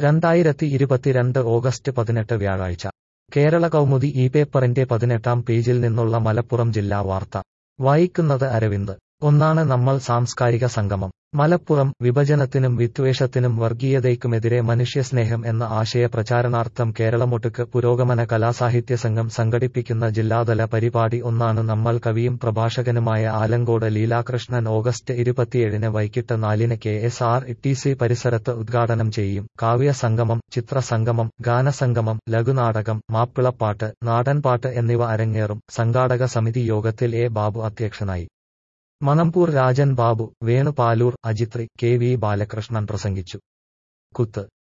രണ്ടായിരത്തി ഇരുപത്തിരണ്ട് ഓഗസ്റ്റ് പതിനെട്ട് വ്യാഴാഴ്ച കേരള കൗമുദി ഈ പേപ്പറിന്റെ പതിനെട്ടാം പേജിൽ നിന്നുള്ള മലപ്പുറം ജില്ലാ വാർത്ത വായിക്കുന്നത് അരവിന്ദ് ഒന്നാണ് നമ്മൾ സാംസ്കാരിക സംഗമം മലപ്പുറം വിഭജനത്തിനും വിദ്വേഷത്തിനും വർഗീയതയ്ക്കുമെതിരെ മനുഷ്യസ്നേഹം എന്ന ആശയ പ്രചാരണാർത്ഥം കേരളമൊട്ടുക്ക് പുരോഗമന കലാസാഹിത്യ സംഘം സംഘടിപ്പിക്കുന്ന ജില്ലാതല പരിപാടി ഒന്നാണ് നമ്മൾ കവിയും പ്രഭാഷകനുമായ ആലങ്കോട് ലീലാകൃഷ്ണൻ ഓഗസ്റ്റ് ഇരുപത്തിയേഴിന് വൈകിട്ട് നാലിന് K S R T C പരിസരത്ത് ഉദ്ഘാടനം ചെയ്യും കാവ്യ സംഗമം ചിത്രസംഗമം ഗാനസംഗമം ലഘുനാടകം മാപ്പിളപ്പാട്ട് നാടൻപാട്ട് എന്നിവ അരങ്ങേറും സംഘാടക സമിതി യോഗത്തിൽ എ ബാബു അധ്യക്ഷനായി മണമ്പൂർ രാജൻ ബാബു വേണുപാലൂർ അജിത്രി കെ വി ബാലകൃഷ്ണൻ പ്രസംഗിച്ചു കുത്ത്